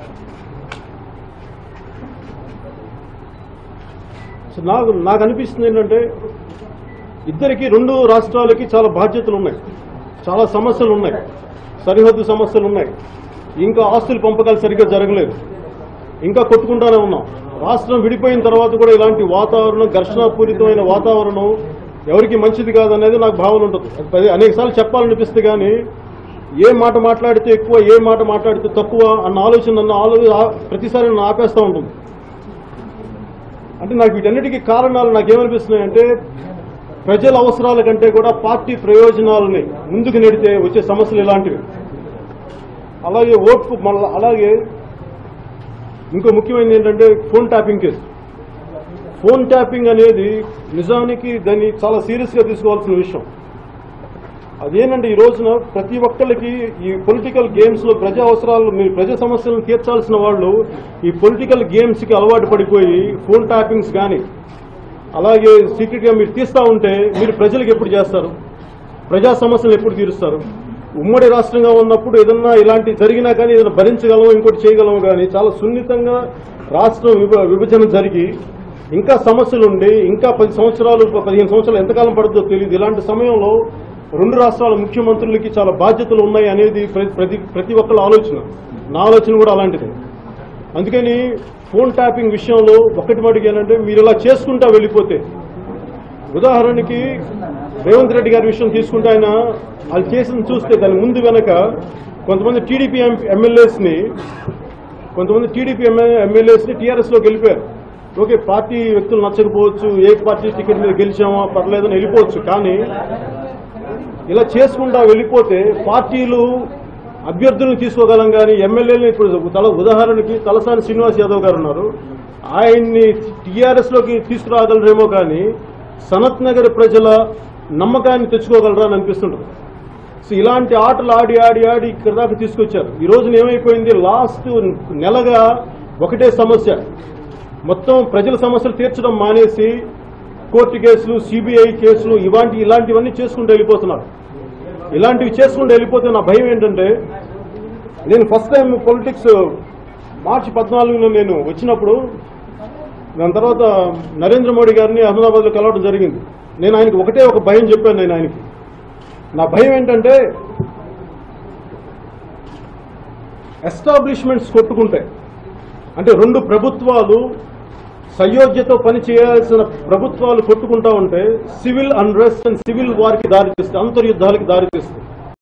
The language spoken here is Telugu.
సో నాకు నాకు అనిపిస్తుంది ఏంటంటే ఇద్దరికి రెండు రాష్ట్రాలకి చాలా బాధ్యతలు ఉన్నాయి చాలా సమస్యలు ఉన్నాయి సరిహద్దు సమస్యలు ఉన్నాయి ఇంకా ఆస్తుల పంపకాలు సరిగ్గా జరగలేదు ఇంకా కొట్టుకుంటానే ఉన్నాం రాష్ట్రం విడిపోయిన తర్వాత కూడా ఇలాంటి వాతావరణం ఘర్షణపూరితమైన వాతావరణం ఎవరికి మంచిది కాదనేది నాకు భావన ఉంటుంది అది పది- అనేకసార్లు చెప్పాలనిపిస్తే కానీ ఏ మాట మాట్లాడితే ఎక్కువ ఏ మాట మాట్లాడితే తక్కువ అన్న ఆలోచన నన్ను ఆలో ఆ- ప్రతిసారి నన్ను ఆపేస్తూ ఉంటుంది అంటే నాకు వీటన్నిటికీ కారణాలు నాకేమనిపిస్తున్నాయంటే ప్రజల అవసరాల కంటే కూడా పార్టీ ప్రయోజనాలని ముందుకు నెడితే వచ్చే సమస్యలు ఇలాంటివి అలాగే ఓట్కు మళ్ళీ అలాగే ఇంకో ముఖ్యమైనది ఏంటంటే phone tapping case phone tapping అనేది నిజానికి దాన్ని చాలా సీరియస్గా తీసుకోవాల్సిన విషయం అదేనంటే ఈ రోజున ప్రతి ఒక్కళ్ళకి ఈ పొలిటికల్ గేమ్స్ లో ప్రజా అవసరాలు మీరు ప్రజా సమస్యలను తీర్చాల్సిన వాళ్ళు ఈ పొలిటికల్ గేమ్స్ కి అలవాటు పడిపోయి ఫోన్ ట్యాపింగ్స్ కానీ అలాగే సీక్రెట్ గా మీరు తీస్తా ఉంటే మీరు ప్రజలకు ఎప్పుడు చేస్తారు ప్రజా సమస్యలు ఎప్పుడు తీరుస్తారు ఉమ్మడి రాష్ట్రంగా ఉన్నప్పుడు ఏదన్నా ఇలాంటి జరిగినా కానీ ఏదైనా భరించగలము ఇంకోటి చేయగలము కానీ చాలా సున్నితంగా రాష్ట్రం విభ- విభజన జరిగి ఇంకా సమస్యలు ఉండి ఇంకా పది సంవత్సరాలు పదిహేను సంవత్సరాలు ఎంతకాలం పడుతుందో తెలియదు ఇలాంటి సమయంలో రెండు రాష్ట్రాల ముఖ్యమంత్రులకి చాలా బాధ్యతలు ఉన్నాయి అనేది ప్ర- ప్రతి ప్రతి ఒక్కళ్ళ ఆలోచన నా ఆలోచన కూడా అలాంటిదే అందుకని ఫోన్ ట్యాపింగ్ విషయంలో ఒకటి మటుకు ఏంటంటే మీరు ఇలా చేసుకుంటా వెళ్ళిపోతే ఉదాహరణకి రేవంత్ రెడ్డి గారి విషయం తీసుకుంటే ఆయన వాళ్ళు చేసిన చూస్తే దాని ముందు వెనక కొంతమంది టీడీపీ ఎమ్మెల్యేస్ని కొంతమంది టీడీపీ ఎమ్మెల్యేస్ని టీఆర్ఎస్లోకి వెళ్ళిపోయారు ఓకే పార్టీ వ్యక్తులు నచ్చకపోవచ్చు ఏ పార్టీ టికెట్ మీద గెలిచామో పర్లేదని వెళ్ళిపోవచ్చు కానీ ఇలా చేసుకుంటా వెళ్ళిపోతే పార్టీలు అభ్యర్థులను తీసుకోగలం కానీ ఎమ్మెల్యేలను ఇప్పుడు తల ఉదాహరణకి తలసాని శ్రీనివాస్ యాదవ్ గారు ఉన్నారు ఆయన్ని టీఆర్ఎస్ లోకి తీసుకురాగలరేమో కానీ సనత్ నగర్ ప్రజల నమ్మకాన్ని తెచ్చుకోగలరా అని అనిపిస్తుంటుంది సో ఇలాంటి ఆటలు ఆడి ఆడి ఆడి ఇక్కడ దాకా తీసుకొచ్చారు ఈ రోజున ఏమైపోయింది లాస్ట్ నెలగా ఒకటే సమస్య మొత్తం ప్రజల సమస్యలు తీర్చడం మానేసి కోర్టు కేసులు సిబిఐ కేసులు ఇలాంటి ఇలాంటివన్నీ చేసుకుంటూ వెళ్ళిపోతున్నారు ఇలాంటివి చేసుకుంటూ వెళ్ళిపోతే నా భయం ఏంటంటే నేను ఫస్ట్ టైం పొలిటిక్స్ మార్చి పద్నాలుగున నేను వచ్చినప్పుడు దాని తర్వాత నరేంద్ర మోడీ గారిని అహ్మదాబాద్లో కలవడం జరిగింది నేను ఆయనకి ఒకటే ఒక భయం చెప్పాను నేను ఆయనకి నా భయం ఏంటంటే ఎస్టాబ్లిష్మెంట్స్ కొట్టుకుంటాయి అంటే రెండు ప్రభుత్వాలు సయోధ్యతో పని చేయాల్సిన ప్రభుత్వాలు కొట్టుకుంటా ఉంటే సివిల్ అన్రెస్ట్ అండ్ సివిల్ వార్కి దారితీస్తాయి అంతర్యుద్ధాలకి దారితీస్తాయి